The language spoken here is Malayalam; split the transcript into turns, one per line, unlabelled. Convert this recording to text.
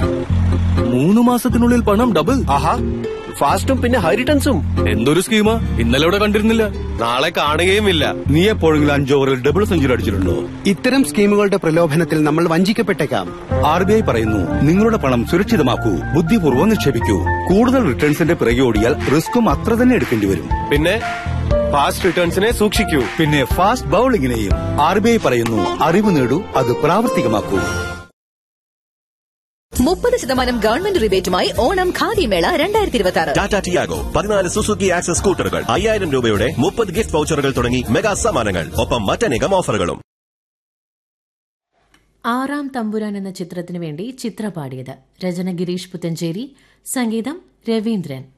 മൂന്ന് മാസത്തിനുള്ളിൽ പണം ഡബിൾ
ആഹാ ഫാസ്റ്റും പിന്നെ ഹൈ റിട്ടേൺസും
എന്തൊരു സ്കീമാ ഇന്നലെ ഇവിടെ കണ്ടിരുന്നില്ല
നാളെ കാണുകയുമില്ല
നീ എപ്പോഴെങ്കിലും അഞ്ച് ഓവറിൽ ഡബിൾ സെഞ്ചുറി അടിച്ചിട്ടുണ്ടോ
ഇത്തരം സ്കീമുകളുടെ പ്രലോഭനത്തിൽ നമ്മൾ വഞ്ചിക്കപ്പെട്ടേക്കാം
ആർ ബി ഐ പറയുന്നു നിങ്ങളുടെ പണം സുരക്ഷിതമാക്കൂ ബുദ്ധിപൂർവ്വം നിക്ഷേപിക്കൂ കൂടുതൽ റിട്ടേൺസിന്റെ പിറകെ ഓടിയാൽ റിസ്ക്കും അത്ര തന്നെ എടുക്കേണ്ടി വരും
പിന്നെ ഫാസ്റ്റ് റിട്ടേൺസിനെ സൂക്ഷിക്കൂ
പിന്നെ ഫാസ്റ്റ് ബൌളിങ്ങിനെയും ആർ ബി ഐ പറയുന്നു അറിവ് നേടൂ അത് പ്രാവർത്തികമാക്കൂ
മുപ്പത് ശതമാനം ഗവൺമെന്റ് റിബേറ്റുമായി ഓണം ഖാദി മേള രണ്ടായിരത്തി ഇരുപത്തി ആറ്
ടാറ്റ ടിയാഗോ പതിനാല് സുസുക്കി ആക്സസ് സ്കൂട്ടറുകൾ അയ്യായിരം രൂപയുടെ മുപ്പത് ഗിഫ്റ്റ് വൗച്ചറുകൾ തുടങ്ങി മെഗാ സമ്മാനങ്ങൾ ഒപ്പം മറ്റനേകം ഓഫറുകളും
ആറാം തമ്പുരാൻ എന്ന ചിത്രത്തിനു വേണ്ടി ചിത്ര പാടിയത് രചന ഗിരീഷ് പുത്തഞ്ചേരി സംഗീതം രവീന്ദ്രൻ